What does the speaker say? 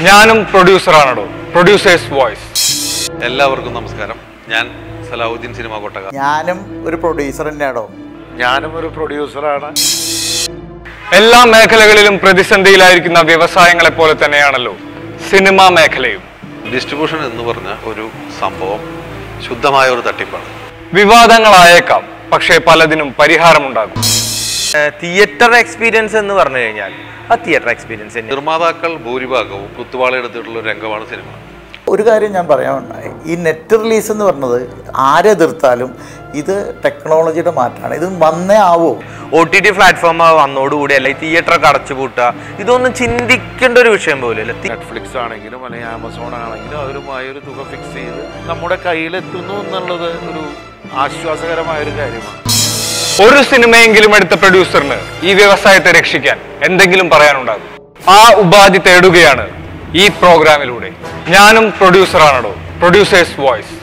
ഞാനും പ്രൊഡ്യൂസറാണോ producers voice എല്ലാവർക്കും നമസ്കാരം ഞാൻ സലാഹുദ്ദീൻ സിനിമ കൊട്ടക ഞാനും ഒരു പ്രൊഡ്യൂസർ തന്നെയാണോ ഞാനും ഒരു പ്രൊഡ്യൂസറാണ് എല്ലാ മേഖലകളിലും പ്രതിസന്ധിയിലായിരിക്കുന്ന വ്യവസായങ്ങളെ പോലെ തന്നെയാണല്ലോ സിനിമാ മേഖലയും ഡിസ്ട്രിബ്യൂഷൻ എന്ന് പറഞ്ഞ ഒരു സംഭവം ശുദ്ധമായ ഒരു തട്ടിപ്പാണ് വിവാദങ്ങളായേക്കാം പക്ഷേ പലതിനും പരിഹാരമുണ്ടാകും തിയേറ്റർ എക്സ്പീരിയൻസ് എന്ന് പറഞ്ഞു കഴിഞ്ഞാൽ ആ തിയേറ്റർ എക്സ്പീരിയൻസ് തന്നെ നിർമ്മാതാക്കൾ ഭൂരിഭാഗവും കുത്തുവാളെടുത്തിട്ടുള്ള ഒരു രംഗമാണ് സിനിമ ഒരു കാര്യം ഞാൻ പറയാനുണ്ടായി ഈ നെറ്റ് റിലീസ് എന്ന് പറഞ്ഞത് ആരെതിർത്താലും ഇത് ടെക്നോളജിയുടെ മാറ്റമാണ് ഇത് വന്നേ ആവോ ഒ ടി ടി പ്ലാറ്റ്ഫോം വന്നോടുകൂടി അല്ലെങ്കിൽ തിയേറ്റർ ഒക്കെ അടച്ചു പൂട്ടുക ഇതൊന്നും ചിന്തിക്കേണ്ട ഒരു വിഷയം പോലും ഇല്ല നെറ്റ്ഫ്ലിക്സ് ആണെങ്കിലും അല്ലെങ്കിൽ ആമസോൺ ആണെങ്കിലും അവരുമായി ഒരു തുക ഫിക്സ് ചെയ്ത് നമ്മുടെ കയ്യിലെത്തുന്നു എന്നുള്ളത് ഒരു ആശ്വാസകരമായ ഒരു കാര്യമാണ് ഒരു സിനിമയെങ്കിലും എടുത്ത പ്രൊഡ്യൂസറിന് ഈ വ്യവസായത്തെ രക്ഷിക്കാൻ എന്തെങ്കിലും പറയാനുണ്ടാകും ആ ഉപാധി തേടുകയാണ് ഈ പ്രോഗ്രാമിലൂടെ ഞാനും പ്രൊഡ്യൂസറാണോ പ്രൊഡ്യൂസേഴ്സ് വോയിസ്